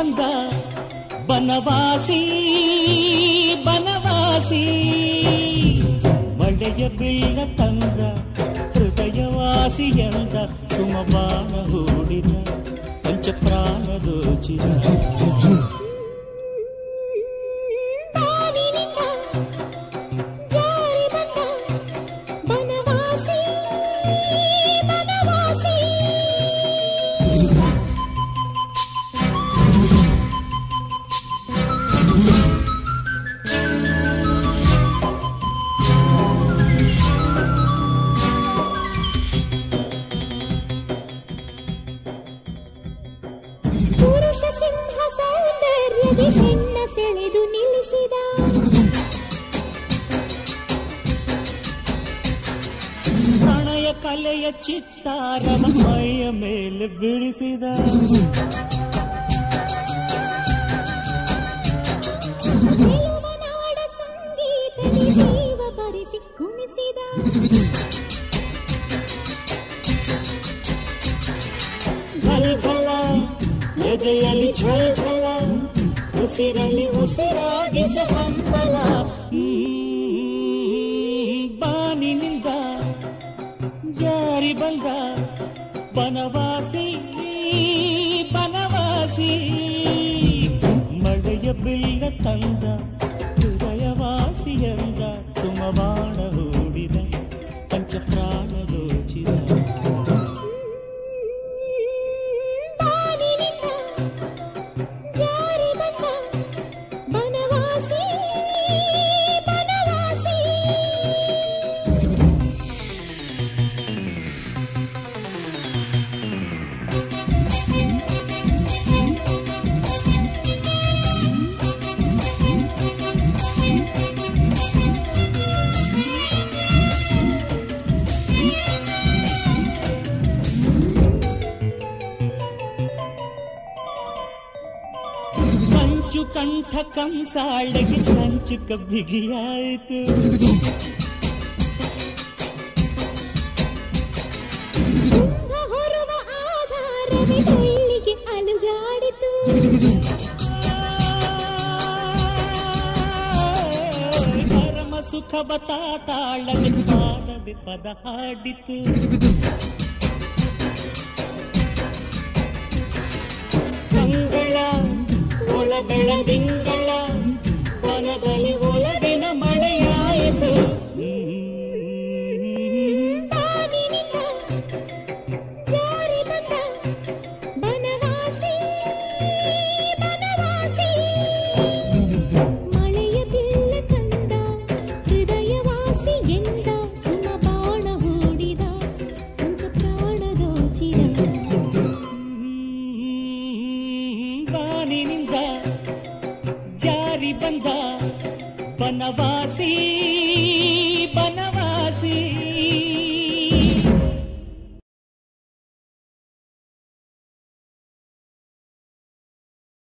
ಬಂದ ಬನವಾಸಿ ಬನವಾಸಿ ಮಳೆಯ ಬೀಳ ತಂದ ಹೃದಯವಾಸಿ ಎಂದ ಸುಮಬಾಣ ಹೂಡಿದ ಪಂಚಪ್ರಾಣ ದೋಚಿದ ಬಾವಿನಿಂದ ಜಾರಿ ಬಂದ ಬನವಾಸಿ ಬನವಾಸಿ ಪುರುಷ ಸಿಂಹ ಸೌಂದರ್ಯದಿ ಹೆಣ್ಣ ಸೆಳೆದು ನಿಲ್ಲಿಸಿದ ಪ್ರಣಯ ಕಲೆಯ ಚಿತ್ತಾರವ ಮೈಯ ಮೇಲೆ ಬಿಡಿಸಿದ ಗೆಲುವ ನಾಡ ಸಂಗೀತದಿ ಜೀವ ಬರೆಸಿ ಕುಣಿಸಿದ ಘಲ್ಘಲ ಎದೆಯಲ್ಲಿ ಝಲ್ ಝಲ ಉಸಿರಲ್ಲಿ ಉಸಿರಾಗಿಸ ಹಂಬಲ ಬಾನಿನಿಂದ ಜಾರಿ ಬಂದ ಬನವಾಸಿ ಬನವಾಸಿ ಮಳೆಯ ಬಿಲ್ಲ ತಂದ ಹೃದಯವಾಸಿ ಎಂದ ಸುಮಬಾಣ ಹೂಡಿದ ಪಂಚಪ್ರಾಣ ದೋಚಿದ ಬಾನಿನಿಂದ ಜಾರಿ ಬಂದ ಬನವಾಸಿ ಬನವಾಸಿ ಸಂಚು ಕಂಠ ಕಂಸಾಳೆಗೆ ಸಂಚು ಕಬ್ಬಿಗಿಯಾಯಿತು ತುಂಗ ಹೊರುವ ಆಧಾರದಿ ಬೆಳ್ಳಿಗೆ ಅಲುಗಾಡಿತು ಪರಮ ಸುಖ ಬತಾತಾಳಗೆ ಪಾದದೆ ಪದ ಹಾಡಿತು ಕಂಗಳ ಒಳಗಳ ತಿಂಗಳ ವನದಲ್ಲಿ ಒಳಗಿನ ಮಳೆಯಾಯಿತು ಬಾನಿನಿಂದ